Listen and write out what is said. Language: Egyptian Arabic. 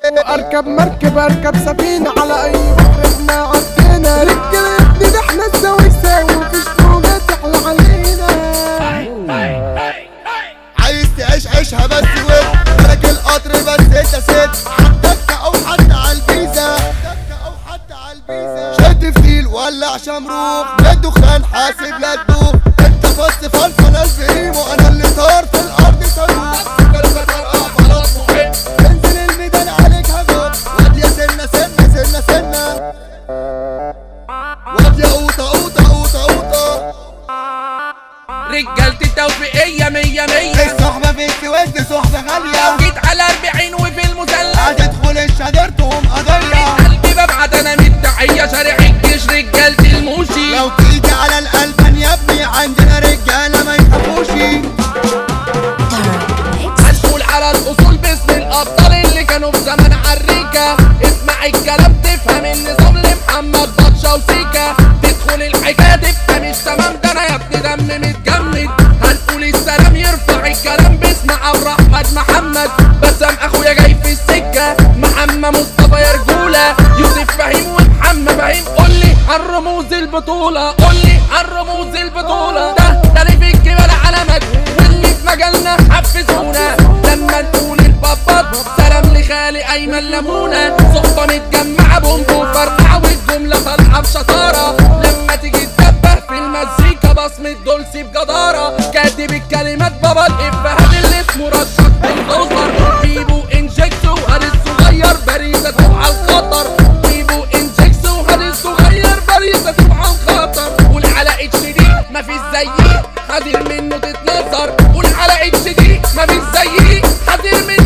اركب مركب اركب سفينة على اي بحر احنا عدينا رجالة يا ابني ده احنا نساوي ساوي مفيش موجة تحلى علينا عايز تعيش عيشها بس وين ملك القطر بس انت ست حدك او حتى على الفيزا حدك او حتى على الفيزا شد فتيل ولع شمروخ لا دخان حاسب لا تدوخ انت بس فلفل الفهيم وانا اللي طار في الارض صاروخ كلمة طرقع بلاط محب انزل الميدان عليك هجوم واد يا سنة سنة سنة سنة واد يا قوطة قوطة قوطة قوطة رجالتي التوفيقية مية مية الصحبة في السويد صحبة غالية جيت على أربعين وفي المسلح هتدخل الشادرتهم قضية قلبي ببعت أنا متحية شارع الجيش رجالتي الموشي لو تيجي على الألبان يا ابني عندنا رجالة ما يخافوش هنقول على الأصول باسم الأبطال اللي كانوا في زمن عريكة اسمع الكلام تفهم النظام لمحمد بطشة وسيكا تدخل الحكاية تبقى مش تمام ده أنا يا ابني دم متجمد هنقول السلام يرفع الكلام باسم عمرو أحمد محمد بسام أخويا جاي في السكة محمد مصطفى يا رجولة يوسف فهيم ومحمد فهيم قولي عن رموز البطولة قولي عن رموز البطولة ده ده اللي في الجبال علامات واللي في مجالنا حفزونا لما نقول البابات سلام لخالي ايمن لمونة صحبة متجمعة بومب وفرقعة والجملة طالعة بشطارة لما تيجي تدبه في المزيكا بصمة دولسي بجدارة كاتب الكلمات بابا الافيهات اللي اسمه رشاق بالجوزر بيبو انجكتو هذا الصغير باريزة على الخطر بيبو انجكتو هذا الصغير باريزة على الخطر قول على اتش دي مفيش زيه حذر منه تتنظر قول على اتش دي مفيش زيه حذر منه